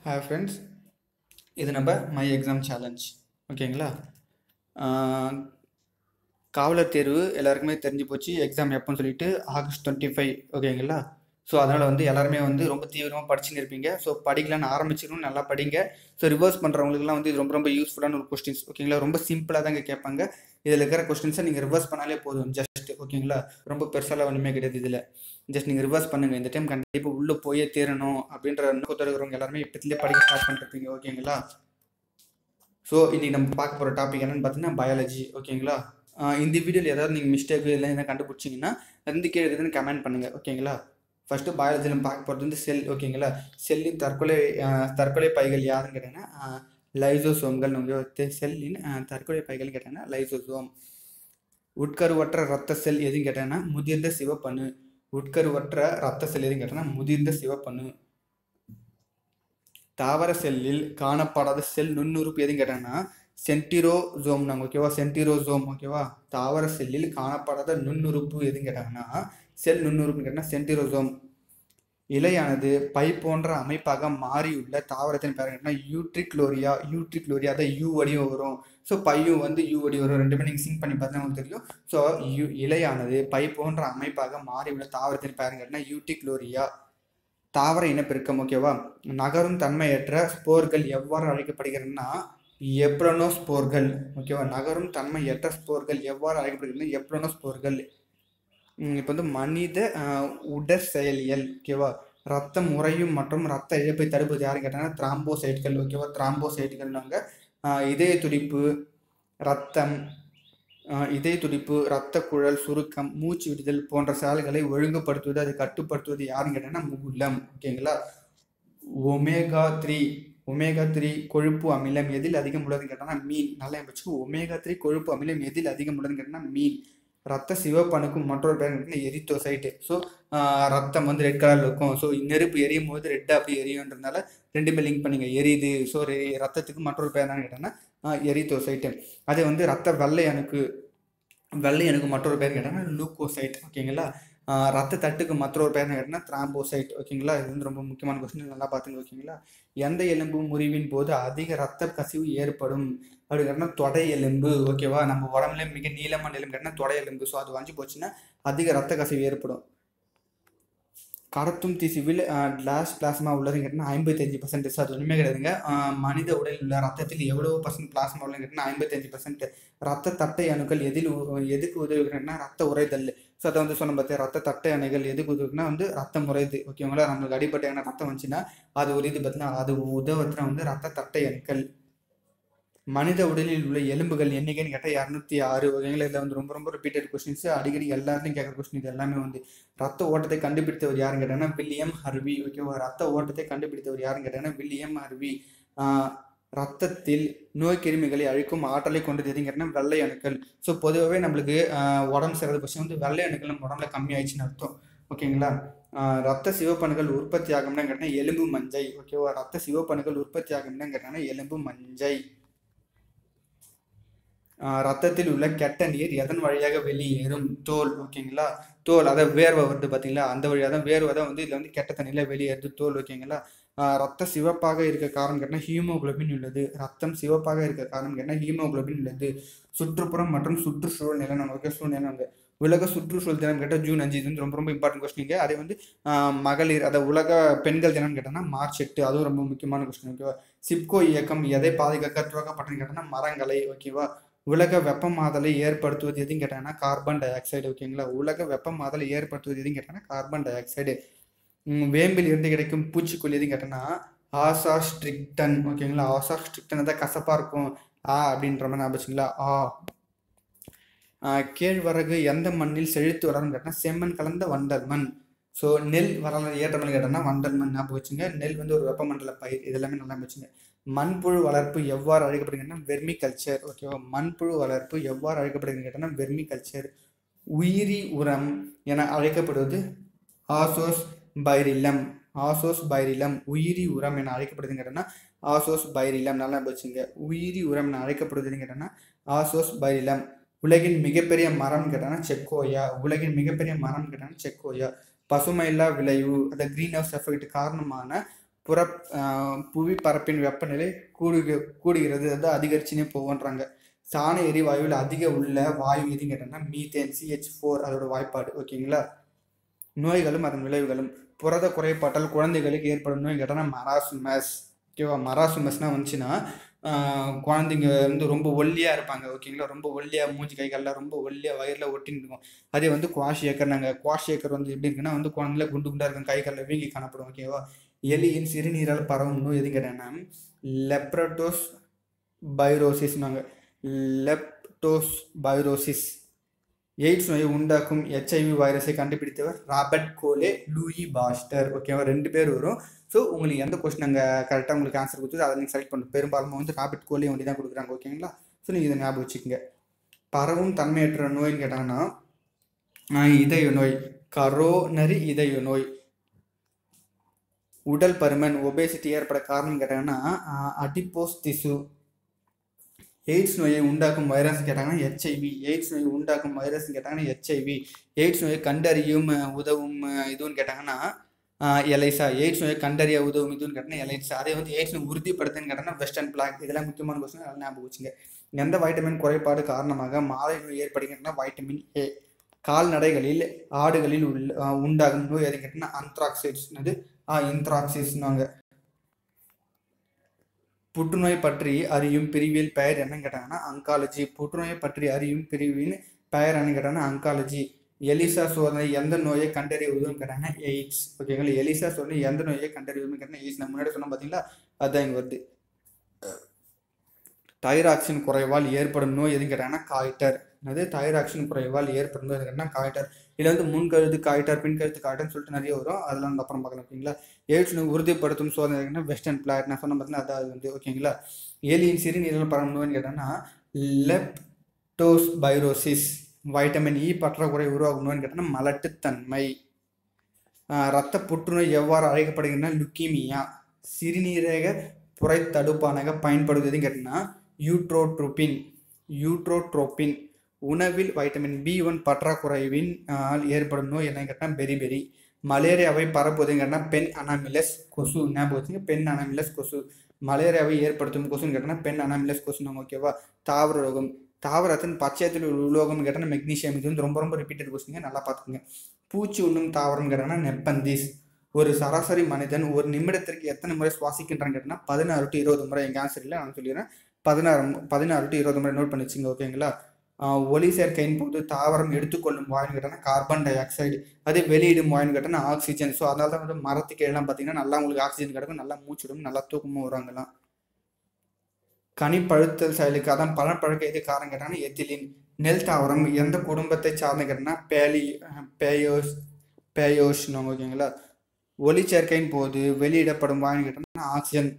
hi friends இது நம்ம my exam challenge ஓகேங்களா ஆஹ் காவலர் தேர்வு எல்லாருக்குமே தெரிஞ்சு போச்சு எக்ஸாம் எப்போன்னு சொல்லிட்டு ஆகஸ்ட் டுவெண்ட்டி ஃபைவ் ஓகேங்களா ஸோ அதனால் வந்து எல்லாருமே வந்து ரொம்ப தீவிரமாக படிச்சுன்னு இருப்பீங்க ஸோ படிக்கலான்னு ஆரம்பிச்சிடணும் நல்லா படிங்க ஸோ ரிவர்ஸ் பண்ணுறவங்களுக்குலாம் வந்து இது ரொம்ப ரொம்ப யூஸ்ஃபுல்லான ஒரு கொஸ்டின்ஸ் ஓகேங்களா ரொம்ப சிம்பிளாக தாங்க கேட்பாங்க இதில் இருக்கிற கொஸ்டின்ஸை நீங்கள் ரிவர்ஸ் பண்ணாலே போதும் ஜஸ்ட் ஓகேங்களா ரொம்ப பெருசாலாம் ஒன்றுமே கிடையாது இதில் ஜஸ்ட் நீங்கள் ரிவர்ஸ் பண்ணுங்கள் இந்த டைம் கண்டிப்பாக உள்ளே போயே தேரணும் அப்படின்ற நோக்கத்தில் இருக்கிறவங்க எல்லாருமே இப்போத்துலேயே படிக்க ஸ்டார்ட் பண்ணிருப்பீங்க ஓகேங்களா ஸோ இன்றைக்கி நம்ம பார்க்க போகிற டாபிக் என்னன்னு பார்த்தீங்கன்னா பயாலஜி ஓகேங்களா ஆஹ் இந்த வீடியோவில் ஏதாவது நீங்கள் மிஸ்டேக் இல்லை என்ன கண்டுபிடிச்சிங்கன்னா வந்து கீழே இருக்குதுன்னு கமெண்ட் பண்ணுங்கள் ஓகேங்களா ஃபஸ்ட்டு பயாலஜியில் நம்ம பார்க்க போகிறது வந்து செல் ஓகேங்களா செல்லின் தற்கொலை ஆஹ் தற்கொலை பைகள் யாருன்னு கேட்டிங்கன்னா லைசோசோம்கள் உங்கள் செல்லின் ஆஹ் தற்கொலை பைகள்னு கேட்டிங்கன்னா லைசோசோம் உட்கருவற்ற ரத்த செல் எதுன்னு கேட்டாங்கன்னா முதிர்ந்த சிவப்பணு உட்கருவற்ற ரத்த செல் எதுன்னு கேட்டாங்கன்னா முதிர்ந்த சிவப்பணு தாவர செல்லில் காணப்படாத செல் நுண்ணுறுப்பு எதுன்னு கேட்டாங்கன்னா சென்டிரோசோம் நாங்கள் ஓகேவா சென்டிரோசோம் ஓகேவா தாவர செல்லில் காணப்படாத நுண்ணுறுப்பு எதுன்னு கேட்டாங்கன்னா செல் நுண்ணுறுப்புன்னு கேட்டாங்கன்னா சென்டிரோசோம் இலையானது பை போன்ற அமைப்பாக மாறியுள்ள தாவரத்தின் பேர் கேட்டால் யூட்ரிக்ளோரியா யூட்ரிக்ளோரியா தான் யூ வடிவம் வரும் ஸோ பையும் வந்து யூ வடி வரும் ரெண்டுமே நீங்கள் சிங்க் பண்ணி பார்த்தா உங்களுக்கு தெரியும் ஸோ யூ இலையானது பை போன்ற அமைப்பாக மாறியுள்ள தாவரத்தின் பேர் கேட்டால் யூட்ரிக்ளோரியா தாவர இனப்பெருக்கம் ஓகேவா நகரும் தன்மையற்ற ஸ்போர்கள் எவ்வாறு அழைக்கப்படுகிறதுனா எப்ரனோஸ்போர்கள் ஓகேவா நகரும் தன்மையற்ற ஸ்போர்கள் எவ்வாறு அழைக்கப்படுகிறது எப்ரனோஸ்போர்கள் இப்போ வந்து மனித ஆஹ், உடற் செயலியல் ஓகேவா ரத்தம் உறையும் மற்றும் ரத்த இழப்பை தடுப்பது யாருன்னு கேட்டாங்கன்னா திராம்போசைட்கள் ஓகேவா திராம்போசைட்கள்னாங்க ஆஹ், இதய துடிப்பு ரத்தம் ஆஹ், இதய துடிப்பு இரத்த குழல் சுருக்கம் மூச்சு விடுதல் போன்ற செயல்களை ஒழுங்குபடுத்துவது அதை கட்டுப்படுத்துவது யாருன்னு கேட்டாங்கன்னா முகுலம் ஓகேங்களா ஒமேகா த்ரீ ஒமேகா த்ரீ கொழுப்பு அமிலம் எதில் அதிகம் உள்ளதுன்னு கேட்டாங்கன்னா மீன் நல்லா வச்சுக்கோ ஒமேகா த்ரீ கொழுப்பு அமிலம் எதில் அதிகம் உள்ளதுன்னு கேட்டாங்கன்னா மீன் ரத்த சிவப்பணுக்கும் மற்றொரு பேர் கேட்டாங்கன்னா எரித்தோசைட்டு ஸோ ரத்தம் வந்து ரெட் கலரில் இருக்கும் ஸோ நெருப்பு எரியும் போது ரெட்டாக அப்படி எரியுன்றதுனால ரெண்டுமே லிங்க் பண்ணுங்க எரியுது ஸோ ரத்தத்துக்கு மற்றொரு பேர் என்னன்னு கேட்டாங்கன்னா எரித்தோசைட்டு அதே வந்து ரத்த வெள்ளை அணுக்கு வெள்ளை அணுக்கு மற்றொரு பேர் கேட்டாங்கன்னா லூக்கோசைட் ஓகேங்களா ஆஹ் ரத்த தட்டுக்கு மற்றொரு பேர் கேட்டாங்கன்னா திராம்போசைட் ஓகேங்களா இது வந்து ரொம்ப முக்கியமான கொஸ்டின் நல்லா பார்த்துங்க ஓகேங்களா எந்த எலும்பு முறிவின் போது அதிக ரத்த கசிவு ஏற்படும் அப்படி கேட்டால் தொடை எலும்பு ஓகேவா நம்ம உடம்புல மிக நீளமான எலும்பு கேட்டால் தொடை எலும்பு ஸோ அது வஞ்சி போச்சுன்னா அதிக ரத்த கசிவு ஏற்படும் கடத்தும் திசுவில் கிளாஸ் பிளாஸ்மா உள்ளதுன்னு கேட்டால் ஐம்பத்தஞ்சு பர்சன்ட் அது ஒன்றுமே கிடையாதுங்க ஆஹ் மனித உடலில் உள்ள ரத்தத்தில் எவ்வளவு பர்சன்ட் பிளாஸ்மா உள்ளதுன்னு கேட்டால் ஐம்பத்தஞ்சு பர்சன்ட் ரத்த தட்டை அணுக்கள் எதில் உ- எதுக்கு உதவுகிறதுனா ரத்த உறைதல் ஸோ அதை வந்து சொன்ன பார்த்தியா ரத்த தட்டை அணைகள் எதுக்கு உதவுக்குன்னா வந்து ரத்தம் உறையுது ஓகேங்களா நம்மளுக்கு அடிப்பட்ட என்ன ரத்தம் வந்துச்சுன்னா அது ஒரு இது பார்த்தீங்கன்னா அது உதவுறதுனா வந்து ரத்த தட்டை அணுக்கள் மனித உடலில் உள்ள எலும்புகள் எண்ணிக்கைன்னு கேட்டால் இரநூத்தி ஆறு ஓகேங்களா இதில் வந்து ரொம்ப ரொம்ப ரிப்பீட்டட் கொஸ்டின்ஸ் அடிக்கடி எல்லாருக்கும் கேட்குற கொஸ்டின் இது எல்லாமே வந்து ரத்த ஓட்டத்தை கண்டுபிடித்தவர் யாருன்னு கேட்டாங்கன்னா வில்லியம் ஹர்வி ஓகேவா ரத்த ஓட்டத்தை கண்டுபிடித்தவர் யாருன்னு கேட்டாங்கன்னா வில்லியம் ஹர்வி ஆஹ் ரத்தத்தில் நோய் கிருமிகளை அழிக்கும் ஆற்றலை கொண்டது எதுன்னு கேட்டால் வெள்ளை அணுக்கள் ஸோ பொதுவாகவே நம்மளுக்கு ஆஹ் உடம்பு சிறது பட்சம் வந்து வெள்ளை அணுக்கள் நம்ம உடம்புல கம்மியாயிடுச்சுன்னு அர்த்தம் ஓகேங்களா ஆஹ் ரத்த சிவப்பணுக்கள் உற்பத்தி ஆகும்னா கேட்டால் எலும்பு மஞ்சை ஓகேவா ரத்த சிவப்பணுக்கள் உற்பத்தி ஆகும்னா கேட்டாங்கன்னா எலும்பு மஞ்சை ஆஹ் ரத்தத்தில் உள்ள கெட்ட நீர் எதன் வழியாக வெளியேறும் தோல் ஓகேங்களா தோல் அதை வேர்வை வருது பார்த்தீங்களா அந்த வழியாக தான் வேர்வை தான் வந்து இதில் வந்து கெட்ட தண்ணியில் வெளியேறுது தோல் ஓகேங்களா ஆஹ் ரத்த சிவப்பாக இருக்க காரணம் கேட்டால் ஹீமோகுளோபின் உள்ளது ரத்தம் சிவப்பாக இருக்க காரணம் கேட்டால் ஹீமோகுளோபின் உள்ளது சுற்றுப்புறம் மற்றும் சுற்றுச்சூழல் நிலம் ஓகே சூழ்நிலை உலக சுற்றுச்சூழல் தினம் கேட்டால் ஜூன் அஞ்சு இது வந்து ரொம்ப ரொம்ப இம்பார்ட்டன்ட் கொஸ்டின் அதே வந்து ஆஹ் மகளிர் அதை உலக பெண்கள் தினம் கேட்டோம்னா மார்ச் எட்டு அதுவும் ரொம்ப முக்கியமான கொஸ்டின் ஓகேவா சிப்கோ இயக்கம் எதை பாதுகாக்க துவக்கப்பட்டதுன்னு கேட்டோம்னா மரங்களை ஓகேவா உலக வெப்பமாதலை ஏற்படுத்துவது எதுன்னு கேட்டாங்கன்னா கார்பன் டை ஆக்சைடு ஓகேங்களா உலக வெப்பமாதலை ஏற்படுத்துவது எதுன்னு கேட்டாங்கன்னா கார்பன் டை ஆக்சைடு வேம்பில் இருந்து கிடைக்கும் பூச்சிக்கொல்லி எதுன்னு கேட்டோன்னா ஆசா ஸ்ட்ரிக்டன் ஓகேங்களா ஆசா ஸ்ட்ரிக்டன் தான் கசப்பாக இருக்கும் ஆ அப்படின்ற மாதிரி ஞாபகம் வச்சுங்களா ஆ ஆஹ் கேழ்வரகு எந்த மண்ணில் செழித்து வளரும் கேட்டால் செம்மண் கலந்த வண்டல் மண் ஸோ நெல் வரலாறு ஏற்ற மண் கேட்டோம்னா வண்டல் மண் ஞாபகம் வச்சுங்க நெல் வந்து ஒரு வெப்பமண்டல பயிர் இது எல்லாமே நல்லா வச்சுங்க மண்புழு வளர்ப்பு எவ்வாறு அழைக்கப்படுகிறதுனா வெர்மி கல்ச்சர் ஓகேவா மண்புழு வளர்ப்பு எவ்வாறு அழைக்கப்படுகிறது கேட்டோம்னா வெர்மி கல்ச்சர் உயிரி உரம் என அழைக்கப்படுவது ஆசோஸ் பைரிலம் ஆசோஸ் பைரிலம் உயிரி உரம் என அழைக்கப்படுதுன்னு கேட்டோம்னா ஆசோஸ் பைரிலம் நல்லா வச்சுங்க உயிரி உரம் என அழைக்கப்படுதுன்னு கேட்டோம்னா ஆசோஸ் பைரிலம் உலகின் மிகப்பெரிய மரம் கேட்டாங்கன்னா செக்கோயா உலகின் மிகப்பெரிய மரம் கேட்டாங்கன்னா செக்கோயா பசுமையில்லா விளைவு அந்த கிரீன் ஹவுஸ் எஃபெக்ட் காரணமான புற ஆஹ் புவி பரப்பின் வெப்பநிலை கூடுக கூடுகிறது அது அதிகரிச்சுனே போகுன்றாங்க சாண எரிவாயுவில் அதிக உள்ள வாயு எதுன்னு கேட்டோம்னா மீத்தேன் சிஹெச் ஃபோர் அதோட வாய்ப்பாடு ஓகேங்களா நோய்களும் அதன் விளைவுகளும் புரத குறைபாட்டால் குழந்தைகளுக்கு ஏற்படும் நோய் கேட்டோம்னா மராசுமஸ் ஓகேவா மராசுமஸ்னால் வந்துச்சுன்னா ஆஹ் குழந்தைங்க வந்து ரொம்ப ஒல்லியாக இருப்பாங்க ஓகேங்களா ரொம்ப ஒல்லியாக மூஞ்சி கை கால்லாம் ரொம்ப ஒல்லியாக வயிறில் ஒட்டின்னு இருக்கும் அதே வந்து குவாஷ் ஏக்கர் நாங்கள் குவாஷ் ஏக்கர் வந்து எப்படி இருக்குன்னா வந்து குழந்தைல குண்டு குண்டாக இருக்கும் கை காலில் வீங்கி காணப்படும் ஓகேவா எலியின் சிறுநீரால் பரவும் நோய் எதுன்னு கேட்டேன்னா லெப்ரட்டோஸ் பைரோசிஸ்னாங்க லெப்டோஸ் பைரோசிஸ் எய்ட்ஸ் நோயை உண்டாக்கும் ஹெச்ஐவி வைரஸை கண்டுபிடித்தவர் ராபர்ட் கோலே லூயி பாஸ்டர் ஓகேவா ரெண்டு பேர் வரும் ஸோ உங்களுக்கு எந்த கொஸ்டின் அங்கே கரெக்டாக உங்களுக்கு ஆன்சர் கொடுத்து அதை நீங்கள் செலக்ட் பண்ணணும் பெரும்பாலும் வந்து ராபர்ட் கோலே வண்டி தான் கொடுக்குறாங்க ஓகேங்களா ஸோ நீங்கள் இதை ஞாபகம் வச்சுக்கோங்க பரவும் தன்மையற்ற நோய்னு கேட்டாங்கன்னா ஆஹ் இதய நோய் கரோனரி இதய நோய் உடல் பருமன் ஒபேசிட்டி ஏற்பட காரணம் கேட்டாங்கன்னா அடிப்போஸ் திசு எய்ட்ஸ் நோயை உண்டாக்கும் வைரஸ் கேட்டாங்கன்னா ஹெச்ஐவி எய்ட்ஸ் நோயை உண்டாக்கும் வைரஸ் கேட்டாங்கன்னா ஹெச்ஐவி எய்ட்ஸ் நோயை கண்டறியும் அஹ், உதவும் அஹ், இதுன்னு கேட்டாங்கன்னா எலைசா எய்ட்ஸ் நோயை கண்டறிய உதவும் இதுன்னு கேட்டாங்கன்னா எலைசா அதே வந்து எய்ட்ஸ் நோய் உறுதிப்படுத்துன்னு கேட்டாங்கன்னா வெஸ்டர்ன் பிளாக் இதெல்லாம் முக்கியமான கொஸ்டின் அதெல்லாம் ஞாபகம் வச்சுங்க எந்த வைட்டமின் குறைபாடு காரணமாக மாலை நோய் ஏற்படுகின்றன வைட்டமின் ஏ கால்நடைகளில் ஆடுகளில் உள்ள அஹ், உண்டாகும் நோய் எது கேட்டாங்கன்னா அந்த்ராக்சைட்ஸ் அது இன்த்ராக்சிஸ்னாங்க புற்றுநோய் பற்றி அறியும் பிரிவியல் பெயர் என்னன்னு கேட்டாங்கன்னா அங்காலஜி புற்றுநோயை பற்றி அறியும் பிரிவின் பெயர் என்னன்னு கேட்டாங்கன்னா அங்காலஜி எலிசா சோதனை எந்த நோயை கண்டறிவதுன்னு கேட்டாங்கன்னா எய்ட்ஸ் ஓகேங்களா எலிசா சோதனை எந்த நோயை கண்டறிவதுன்னு கேட்டாங்கன்னா எய்ட்ஸ் நான் முன்னாடி சொன்னோம் பார்த்தீங்களா அதுதான் இங்கே வருது தைராக்சின் குறைவால் ஏற்படும் நோய் எதுன்னு கேட்டாங்கன்னா காய்டர் அது தைராக்சின் குறைவால் ஏற்படும் நோய் எதுன்னு கேட்டாங்கன்னா காய்டர் இதில் வந்து முன்கழுத்து காய்டர் பின்கழுத்து காய்டர்னு சொல்லிட்டு நிறைய வரும் அதெல்லாம் நம்ம அப்புறம் பார்க்கலாம் ஓகேங்களா எய்ட்ஸ் நோய் உறுதிப்படுத்தும் சோதனை எதுன்னா வெஸ்டர்ன் பிளாட் நான் சொன்ன பார்த்தீங்கன்னா அதாவது வந்து ஓகேங்களா எலியின் சிறுநீரல் பரவும் நோய்னு கேட்டாங்கன்னா லெப்டோஸ் பைரோசிஸ் வைட்டமின் இ பற்றாக்குறை உருவாகும் நோய்னு கேட்டாங்கன்னா மலட்டுத்தன்மை ஆஹ் இரத்த புற்றுநோய் எவ்வாறு அழைக்கப்படுகிறதுனா லுக்கீமியா சிறுநீரக புரை தடுப்பானாக பயன்படுவதுன்னு கேட்டிங்கன்னா யூட்ரோட்ரோபின் யூட்ரோட்ரோபின் உணவில் வைட்டமின் பி ஒன் பற்றாக்குறைவின் ஆல் ஏற்படும் நோய் என்னன்னு கேட்டால் பெரிபெரி மலேரியாவை பரப்புவதுன்னு கேட்டால் பெண் அனாமிலஸ் கொசு ஞாபகம் வச்சுங்க பெண் அனாமிலஸ் கொசு மலேரியாவை ஏற்படுத்தும் கொசுன்னு கேட்டால் பெண் அனாமிலஸ் கொசுன்னு ஓகேவா தாவர ரோகம் தாவரத்தின் பச்சையத்தில் உள்ள உலோகம் கேட்டால் மெக்னீசியம் இது வந்து ரொம்ப ரொம்ப ரிப்பீட்டட் கொஸ்டிங்க நல்லா பார்த்துக்கோங்க பூச்சி உண்ணும் தாவரம் கேட்டாங்கன்னா நெப்பந்திஸ் ஒரு சராசரி மனிதன் ஒரு நிமிடத்திற்கு எத்தனை முறை சுவாசிக்கின்றான்னு கேட்டால் பதினாறு டு இருபது முறை எங்கள் ஆன்சர் இல்லை நான் சொல்லிடுறேன் பதினாறு மு- பதினாறு டு இருபது முறை நோட் பண்ணி வச்சுங்க ஓகேங்களா ஆஹ் ஒளி சேர்க்கையின் போது தாவரம் எடுத்துக்கொள்ளும் வாயுன்னு கேட்டால் கார்பன் டை ஆக்சைடு அதே வெளியிடும் வாயுன்னு கேட்டால் ஆக்சிஜன் ஸோ அதனால தான் வந்து மரத்துக்கு எல்லாம் பார்த்தீங்கன்னா நல்லா உங்களுக்கு ஆக்சிஜன் கிடைக்கும் நல்லா மூச்சிடும் நல்லா தூக்கமும் வருவாங்கலாம் கனி பழுத்தல் செயலுக்கு அதான் பழப்பழக்க இது காரணம் கேட்டாங்கன்னா எத்திலின் நெல் தாவரம் எந்த குடும்பத்தை சார்ந்த கேட்டனா பேலி பேயோஸ் பேயோஷ்னு ஓகேங்களா ஒளிச்சேர்க்கையின் போது வெளியிடப்படும் வாயுன்னு கேட்டோம்னா ஆக்சிஜன்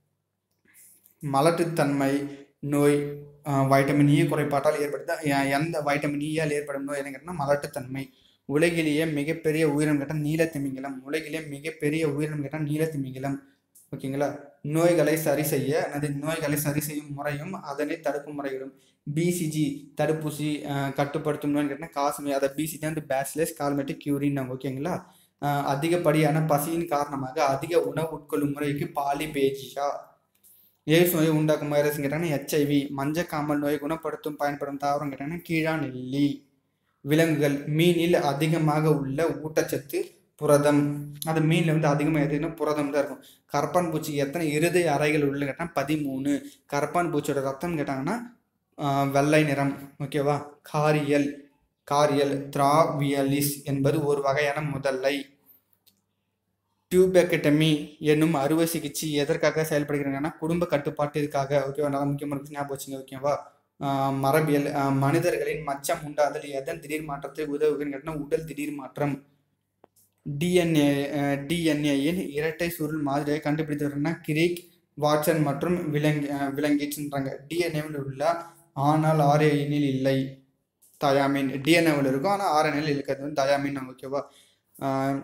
மலட்டுத்தன்மை நோய் ஆஹ் வைட்டமின் இ குறைபாட்டால் ஏற்படுத்த எ- எந்த வைட்டமின் ஈயால் ஏற்படும் நோய் என்ன கேட்டோம்னா மலட்டுத்தன்மை உலகிலேயே மிகப்பெரிய உயிரினம் கேட்டால் நீலத்திமிங்கலம் உலகிலேயே மிகப்பெரிய உயிரினம் கேட்டால் நீலத்திமிங்கலம் ஓகேங்களா நோய்களை சரி செய்ய அல்லது நோய்களை சரி செய்யும் முறையும் அதனை தடுக்கும் முறைகளும் பிசிஜி தடுப்பூசி ஆஹ் கட்டுப்படுத்தும் நோய்னு கேட்டால் காசுமை அதை பிசிஜி வந்து பேஸ்லெஸ் கால்மெட்டிக் கியூரின் ஓகேங்களா ஆஹ் அதிகப்படியான பசியின் காரணமாக அதிக உணவு உட்கொள்ளும் முறைக்கு பாலிபேஜியா எய்ட்ஸ் நோயை உண்டாக்கும் வைரஸ் கேட்டாங்கன்னா ஹெச்ஐவி மஞ்சக்காமல் நோயை குணப்படுத்தும் பயன்படும் தாவரம் கேட்டாங்கன்னா கீழா நெல்லி விலங்குகள் மீனில் அதிகமாக உள்ள ஊட்டச்சத்து புரதம் அது மீனில் வந்து அதிகமாக எதுனா புரதம் தான் இருக்கும் கரப்பான் பூச்சிக்கு எத்தனை இருதய அறைகள் உள்ள கேட்டால் பதிமூணு கரப்பான் பூச்சியோட ரத்தம் கேட்டாங்கன்னா ஆஹ், வெள்ளை நிறம் ஓகேவா காரியல் காரியல் திராவியலிஸ் என்பது ஒரு வகையான முதல்லை டியூபெக்டமி என்னும் அறுவை சிகிச்சை எதற்காக செயல்படுகிறாங்கன்னா குடும்ப கட்டுப்பாட்டிற்காக ஓகேவா நல்லா முக்கியமான விஷயம் ஞாபகம் வச்சுங்க ஓகேவா ஆஹ் மரபியல் ஆஹ் மனிதர்களின் மச்சம் உண்டாதல் எதன் திடீர் மாற்றத்தை உதவுகிறன்னு கேட்டால் உடல் திடீர் மாற்றம் டிஎன்ஏ டிஎன்ஏயின் இரட்டை சுருள் மாதிரியை கண்டுபிடித்தவர்னா கிரீக் வாட்சன் மற்றும் விலங்கி விலங்கிச்சுன்றாங்க டிஎன்ஏவில் உள்ள ஆனால் ஆர்என்ஏவில் இல்லை தயாமின் டிஎன்ஏவில் இருக்கும் ஆனால் ஆர்என்ஏவில் இருக்கிறது வந்து தயாமின் ஓகேவா ஆஹ்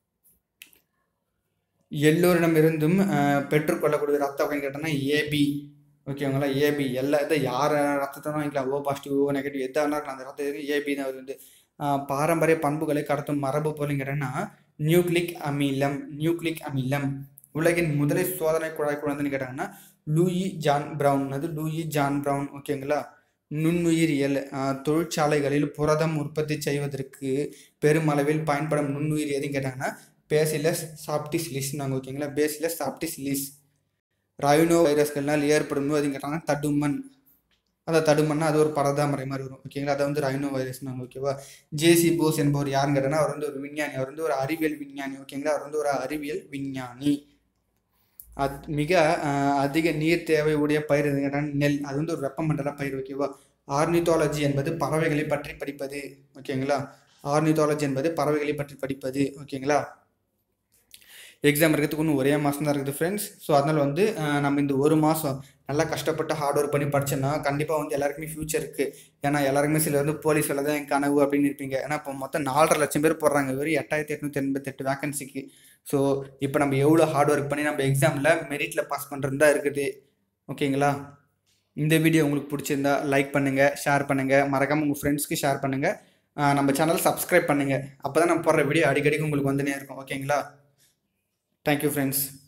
எல்லோரிடமிருந்தும் ஆஹ் பெற்றுக்கொள்ளக்கூடிய ரத்த வகைன்னு கேட்டோம்னா ஏபி ஓகேங்களா ஏபி எல்லா இதை யார் ரத்தத்தை வாங்கிக்கலாம் ஓ பாசிட்டிவ் ஓ நெகட்டிவ் எதாக இருந்தாலும் அந்த ரத்தம் ஏபி தான் அது வந்து ஆஹ் பாரம்பரிய பண்புகளை கடத்தும் மரபு பொருள் கேட்டோம்னா நியூக்ளிக் அமிலம் நியூக்ளிக் அமிலம் உலகின் முதலை சோதனை குழாய் குழந்தைன்னு கேட்டாங்கன்னா லூயி ஜான் பிரவுன் அது லூயி ஜான் பிரவுன் ஓகேங்களா நுண்ணுயிரியல் ஆஹ், தொழிற்சாலைகளில் புரதம் உற்பத்தி செய்வதற்கு பெருமளவில் பயன்படும் நுண்ணுயிர் எதுன்னு கேட்டாங்கன்னா பேசிலஸ் சாப்டிசிலிஸ் நாங்கள் ஓகேங்களா பேசிலஸ் சாப்டிசிலிஸ் ரைனோ வைரஸ்கள்னால் ஏற்படும் நோய் எதுன்னு கேட்டாங்கன்னா தடுமன் அந்த தடுமன்னா அது ஒரு பரதாமரை மாதிரி வரும் ஓகேங்களா அதை வந்து ரைனோ வைரஸ் நாங்கள் ஓகேவா ஜேசி போஸ் என்பவர் யாருன்னு கேட்டாங்கன்னா அவர் வந்து ஒரு விஞ்ஞானி அவர் வந்து ஒரு அறிவியல் விஞ்ஞானி ஓகேங்களா அவர் வந்து ஒரு அறிவியல் விஞ்ஞானி அத் மிக ஆஹ், அதிக நீர் தேவை உடைய பயிர் எதுன்னு கேட்டாங்கன்னா நெல் அது வந்து ஒரு வெப்பமண்டல பயிர் ஓகேவா ஆர்னித்தாலஜி என்பது பறவைகளை பற்றி படிப்பது ஓகேங்களா ஆர்னித்தாலஜி என்பது பறவைகளை பற்றி படிப்பது ஓகேங்களா எக்ஸாம் இருக்கிறதுக்கு இன்னும் ஒரே மாதம் தான் இருக்குது ஃப்ரெண்ட்ஸ் ஸோ அதனால் வந்து அஹ், நம்ம இந்த ஒரு மாதம் நல்லா கஷ்டப்பட்டு ஹார்ட் ஒர்க் பண்ணி படிச்சோன்னா கண்டிப்பாக வந்து எல்லாருக்குமே ஃபியூச்சர் இருக்குது ஏன்னா எல்லாருக்குமே சில வந்து போலீஸ் வேலை தான் என் கனவு அப்படின்னு இருப்பீங்க ஏன்னா இப்போ மொத்தம் நாலரை லட்சம் பேர் போடுறாங்க வெறும் எட்டாயிரத்தி எட்நூற்றி எண்பத்தெட்டு வேகன்சிக்கு ஸோ இப்போ நம்ம எவ்வளோ ஹார்ட் ஒர்க் பண்ணி நம்ம எக்ஸாமில் மெரிட்டில் பாஸ் பண்ணுறது தான் இருக்குது ஓகேங்களா இந்த வீடியோ உங்களுக்கு பிடிச்சிருந்தா லைக் பண்ணுங்கள் ஷேர் பண்ணுங்கள் மறக்காமல் உங்கள் ஃப்ரெண்ட்ஸ்க்கு ஷேர் பண்ணுங்கள் நம்ம சேனல் சப்ஸ்கிரைப் பண்ணுங்கள் அப்போ தான் நம்ம போடுற வீடியோ அடிக்கடிக்கு உங்களுக்கு வந்துனே இருக்கும் ஓகேங்களா தேங்க்யூ ஃப்ரெண்ட்ஸ்